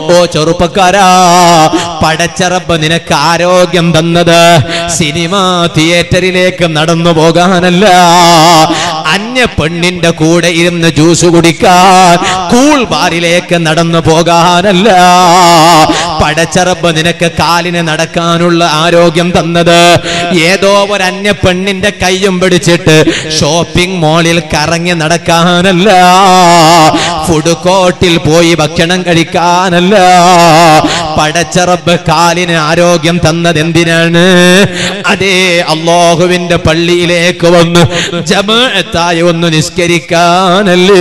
ഓ ചെറുപ്പക്കാരാ പടച്ചറപ്പ് നിനക്ക് ആരോഗ്യം തന്നത് സിനിമ തിയേറ്ററിലേക്ക് നടന്നു പോകാനല്ല അന്യ പെണ്ണിന്റെ കൂടെ ഇരുന്ന് ജ്യൂസ് കുടിക്കാൻ കൂൾ ബാറിലേക്ക് നടന്നു പോകാനല്ല പടച്ചറപ്പ് നിനക്ക് കാലിന് നടക്കാനുള്ള ആരോഗ്യം തന്നത് ഏതോ ഒരു അന്യ പെണ്ണിന്റെ കൈയും പിടിച്ചിട്ട് ഷോപ്പിംഗ് മാളിൽ കറങ്ങി നടക്കാനല്ല ഫുഡ് കോർട്ടിൽ പോയി ഭക്ഷണം കഴിക്കാനല്ല പടച്ചറബ് കാലിന് ആരോഗ്യം തന്നത് എന്തിനാണ് അതേ അള്ളാഹുവിന്റെ പള്ളിയിലേക്ക് വന്ന് ജമാഅത്തായി ഒന്ന് നിസ്കരിക്കാനല്ലേ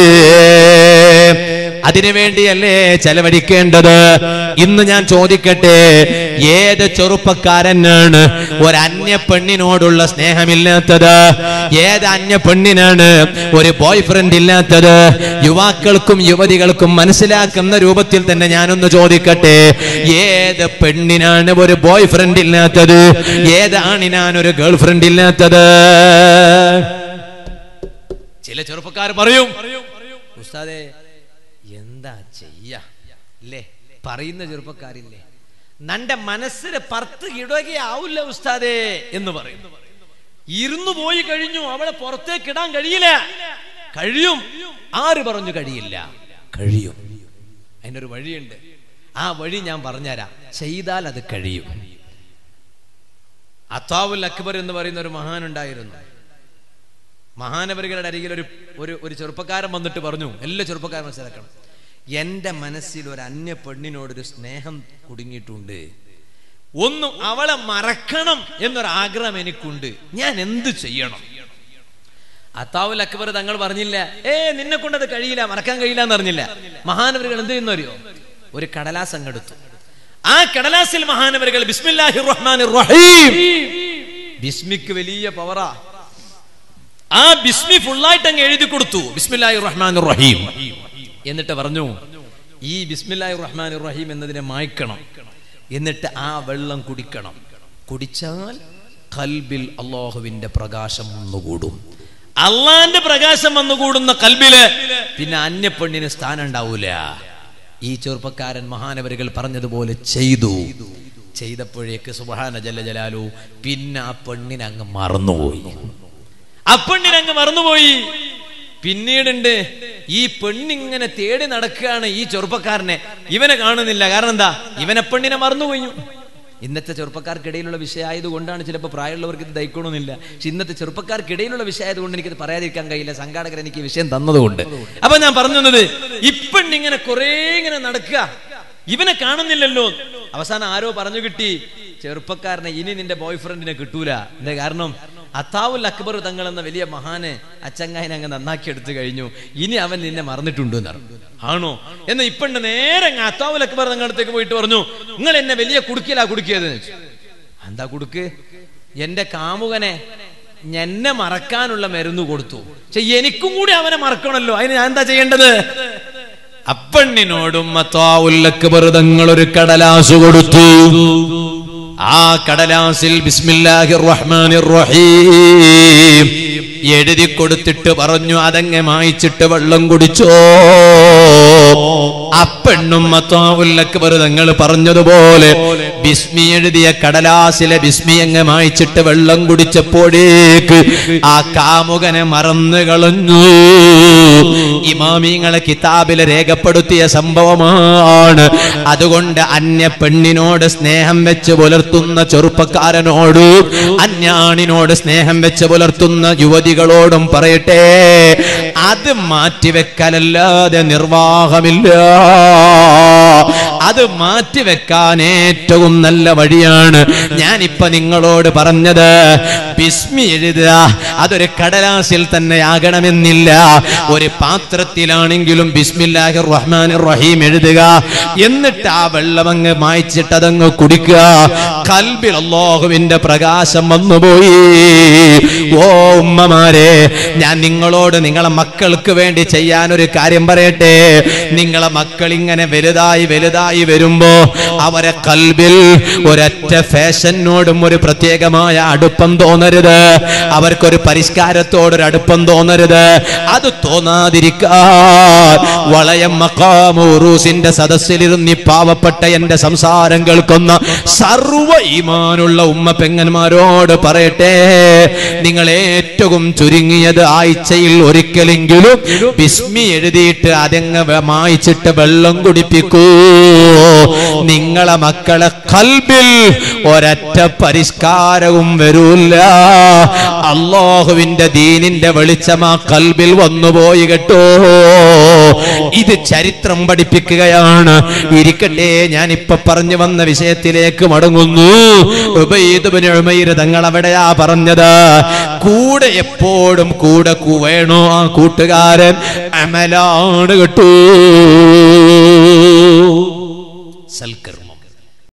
അതിനുവേണ്ടിയല്ലേ ചെലവഴിക്കേണ്ടത് ഇന്ന് ഞാൻ ചോദിക്കട്ടെ ഏത് ചെറുപ്പക്കാരനാണ് ഒരു അന്യ പെണ്ണിനോടുള്ള സ്നേഹമില്ലാത്തത് ഏത് അന്യ പെണ്ണിനാണ് ഒരു ബോയ് ഫ്രണ്ട് ഇല്ലാത്തത് യുവാക്കൾക്കും യുവതികൾക്കും മനസ്സിലാക്കുന്ന രൂപത്തിൽ തന്നെ ഞാനൊന്ന് ചോദിക്കട്ടെ ഏത് പെണ്ണിനാണ് ഒരു ബോയ് ഫ്രണ്ട് ഇല്ലാത്തത് ഏത് ആണിനാണ് ഒരു ഗേൾ ഫ്രണ്ട് ഇല്ലാത്തത് ചില ചെറുപ്പക്കാർ പറയും ഉസ്താദേ എന്താ ചെയ്യ അല്ലേ പറയുന്ന ചെറുപ്പക്കാരില്ലേ നന്റെ മനസ്സിന് പർത്ത് ഇടുകയാവില്ല ഉസ്താദേ എന്ന് പറയും ഇരുന്നു പോയി കഴിഞ്ഞു അവളെ പുറത്തേക്ക് ഇടാൻ കഴിയില്ല കഴിയും ആര് പറഞ്ഞു കഴിയില്ല കഴിയും അതിനൊരു വഴിയുണ്ട് ആ വഴി ഞാൻ പറഞ്ഞുതരാം ചെയ്താൽ അത് കഴിയും അത്താവുൽ അക്ബർ എന്ന് പറയുന്ന ഒരു മഹാനുണ്ടായിരുന്നു മഹാനവരുകളുടെ അരികിൽ ഒരു ഒരു ഒരു ചെറുപ്പക്കാരൻ വന്നിട്ട് പറഞ്ഞു എല്ലാ ചെറുപ്പക്കാരും മനസ്സിലാക്കണം എന്റെ മനസ്സിൽ ഒരു അന്യ പെണ്ണിനോടൊരു സ്നേഹം കുടുങ്ങിയിട്ടുണ്ട് ഒന്നും അവളെ മറക്കണം എന്നൊരു ആഗ്രഹം എനിക്കുണ്ട് ഞാൻ എന്ത് ചെയ്യണം അത്താവുൽ അക്ബർ തങ്ങൾ പറഞ്ഞില്ല ഏ നിന്നെ കൊണ്ട് അത് കഴിയില്ല മറക്കാൻ കഴിയില്ല എന്ന് പറഞ്ഞില്ല മഹാനവരുകൾ എന്ത് ചെയ്യുന്നറിയോ ഒരു കടലാസ് അങ്ങെടുത്തു ആ കടലാസിൽ മഹാനവരുകൾ ബിസ്മില്ലാഹി റഹ്മാൻ റഹീം ബിസ്മിക്ക് വലിയ പവറാ ആ ബിസ്മി ഫുള്ളായിട്ട് അങ്ങ് എഴുതി കൊടുത്തു ബിസ്മില്ലാഹി റഹ്മാൻ റഹീം എന്നിട്ട് പറഞ്ഞു ഈ ബിസ്മില്ലാഹി റഹ്മാൻ റഹീം എന്നതിനെ മായ്ക്കണം എന്നിട്ട് ആ വെള്ളം കുടിക്കണം കുടിച്ചാൽ കൽബിൽ അള്ളാഹുവിന്റെ പ്രകാശം വന്നുകൂടും അള്ളാന്റെ പ്രകാശം വന്നുകൂടുന്ന കൽബില് പിന്നെ അന്യ പെണ്ണിന് സ്ഥാനം ഉണ്ടാവൂല ഈ ചെറുപ്പക്കാരൻ മഹാനവരുകൾ പറഞ്ഞതുപോലെ ചെയ്തു ചെയ്തപ്പോഴേക്ക് സുബാന ജല ജലാലു പിന്നെ ആ പെണ്ണിനെ അങ്ങ് മറന്നുപോയി ആ പെണ്ണിനെ അങ്ങ് മറന്നുപോയി പിന്നീടുണ്ട് ഈ പെണ്ണിങ്ങനെ തേടി നടക്കുകയാണ് ഈ ചെറുപ്പക്കാരനെ ഇവനെ കാണുന്നില്ല കാരണം എന്താ ഇവനെ പെണ്ണിനെ മറന്നുപോയി ഇന്നത്തെ ചെറുപ്പക്കാർക്കിടയിലുള്ള വിഷയമായതുകൊണ്ടാണ് ചിലപ്പോൾ പ്രായമുള്ളവർക്ക് ഇത് ദഹിക്കണമെന്നില്ല പക്ഷെ ഇന്നത്തെ ചെറുപ്പക്കാർക്കിടയിലുള്ള വിഷയമായതുകൊണ്ട് എനിക്കത് പറയാതിരിക്കാൻ കഴിയില്ല സംഘാടകർ എനിക്ക് ഈ വിഷയം തന്നതുകൊണ്ട് അപ്പൊ ഞാൻ പറഞ്ഞു തന്നത് ഇപ്പെണ്ണിങ്ങനെ കുറേ ഇങ്ങനെ നടക്കുക ഇവനെ കാണുന്നില്ലല്ലോ അവസാനം ആരോ പറഞ്ഞു കിട്ടി ചെറുപ്പക്കാരനെ ഇനി നിന്റെ ബോയ് ഫ്രണ്ടിനെ കിട്ടൂല എന്താ കാരണം അത്താവുൽ അക്ബർ തങ്ങൾ എന്ന വലിയ മഹാന് അച്ചങ്ങായനെ അങ്ങ് നന്നാക്കി എടുത്തു കഴിഞ്ഞു ഇനി അവൻ നിന്നെ മറന്നിട്ടുണ്ട് എന്ന് പറഞ്ഞു ആണോ എന്ന് ഇപ്പണ്ട് നേരെ അങ്ങ് അത്താവുൽ അക്ബർ തങ്ങളടുത്തേക്ക് പോയിട്ട് പറഞ്ഞു നിങ്ങൾ എന്നെ വലിയ കുടുക്കിലാ കുടുക്കിയത് എന്താ കുടുക്ക് എന്റെ കാമുകനെ എന്നെ മറക്കാനുള്ള മരുന്ന് കൊടുത്തു പക്ഷെ എനിക്കും കൂടി അവനെ മറക്കണല്ലോ അതിന് ഞാൻ എന്താ ചെയ്യേണ്ടത് അപ്പണ്ണിനോടും അത്താവുല്ലക്ബർ ഒരു കടലാസ് കൊടുത്തു ആ കടലാസിൽ ബിസ്മില്ലാഹിർ റഹ്മാനിർ റഹീം എഴുതി കൊടുത്തിട്ട് പറഞ്ഞു അതങ്ങെ മായിച്ചിട്ട് വെള്ളം കുടിച്ചോ അപ്പെണ്ണും മത്താവുല്ലക്ബർ തങ്ങൾ പറഞ്ഞതുപോലെ ബിസ്മി എഴുതിയ കടലാസിലെ ബിസ്മി അങ്ങ് മായിച്ചിട്ട് വെള്ളം കുടിച്ചപ്പോഴേക്ക് ആ കാമുകനെ മറന്നു കളഞ്ഞു ഇമാമിങ്ങളെ കിതാബില് രേഖപ്പെടുത്തിയ സംഭവമാണ് അതുകൊണ്ട് അന്യ പെണ്ണിനോട് സ്നേഹം വെച്ച് പുലർത്തുന്ന ചെറുപ്പക്കാരനോട് അന്യാണിനോട് സ്നേഹം വെച്ച് പുലർത്തുന്ന യുവതികളോടും പറയട്ടെ അത് മാറ്റിവെക്കലല്ലാതെ നിർവാഹമില്ല അത് മാറ്റിവെക്കാൻ ഏറ്റവും നല്ല വഴിയാണ് ഞാനിപ്പോ നിങ്ങളോട് പറഞ്ഞത് ബിസ്മി എഴുതുക അതൊരു കടലാസിൽ തന്നെ ആകണമെന്നില്ല ഒരു പാത്രത്തിലാണെങ്കിലും ബിസ്മില്ലാഹി റഹ്മാൻ റഹീം എഴുതുക എന്നിട്ട് ആ വെള്ളം അങ്ങ് മായ്ച്ചിട്ട് അതങ്ങ് കുടിക്കുക കൽബിൽ അള്ളാഹുവിന്റെ പ്രകാശം വന്നുപോയി ഓ ഉമ്മമാരെ ഞാൻ നിങ്ങളോട് നിങ്ങളെ മക്കൾക്ക് വേണ്ടി ചെയ്യാൻ ഒരു കാര്യം പറയട്ടെ നിങ്ങളെ മക്കൾ ഇങ്ങനെ വലുതായി വലുതായി വരുമ്പോ അവരെ കൽബിൽ ഒരൊറ്റ ഫാഷനോടും ഒരു പ്രത്യേകമായ അടുപ്പം തോന്നരുത് അവർക്കൊരു പരിഷ്കാരത്തോടൊരു അടുപ്പം തോന്നരുത് അത് തോന്നാ കാണാതിരിക്കാൻ വളയം മക്കാമൂറൂസിന്റെ സദസ്സിലിരുന്ന് ഈ പാവപ്പെട്ട എന്റെ സംസാരം കേൾക്കുന്ന സർവ ഈമാനുള്ള ഉമ്മ പെങ്ങന്മാരോട് പറയട്ടെ നിങ്ങൾ ഏറ്റവും ചുരുങ്ങിയത് ആഴ്ചയിൽ ഒരിക്കലെങ്കിലും ബിസ്മി എഴുതിയിട്ട് അതങ്ങ് വെ- മായ്ച്ചിട്ട് വെള്ളം കുടിപ്പിക്കൂ നിങ്ങളെ മക്കളെ കൽബിൽ ഒരൊറ്റ പരിഷ്കാരവും വരൂല്ല അള്ളാഹുവിന്റെ ദീനിന്റെ വെളിച്ചം ആ കൽബിൽ വന്നുപോയി കേട്ടോ ഇത് ചരിത്രം പഠിപ്പിക്കുകയാണ് ഇരിക്കട്ടെ ഞാൻ ഇപ്പൊ പറഞ്ഞു വന്ന വിഷയത്തിലേക്ക് മടങ്ങുന്നു ഉബൈദ് ബിൻ ഉമൈർ തങ്ങൾ അവിടെയാ പറഞ്ഞത് കൂടെ എപ്പോഴും കൂടെ കു- വേണോ ആ കൂട്ടുകാരൻ അമലാണ് കേട്ടോ സൽക്കർമ്മം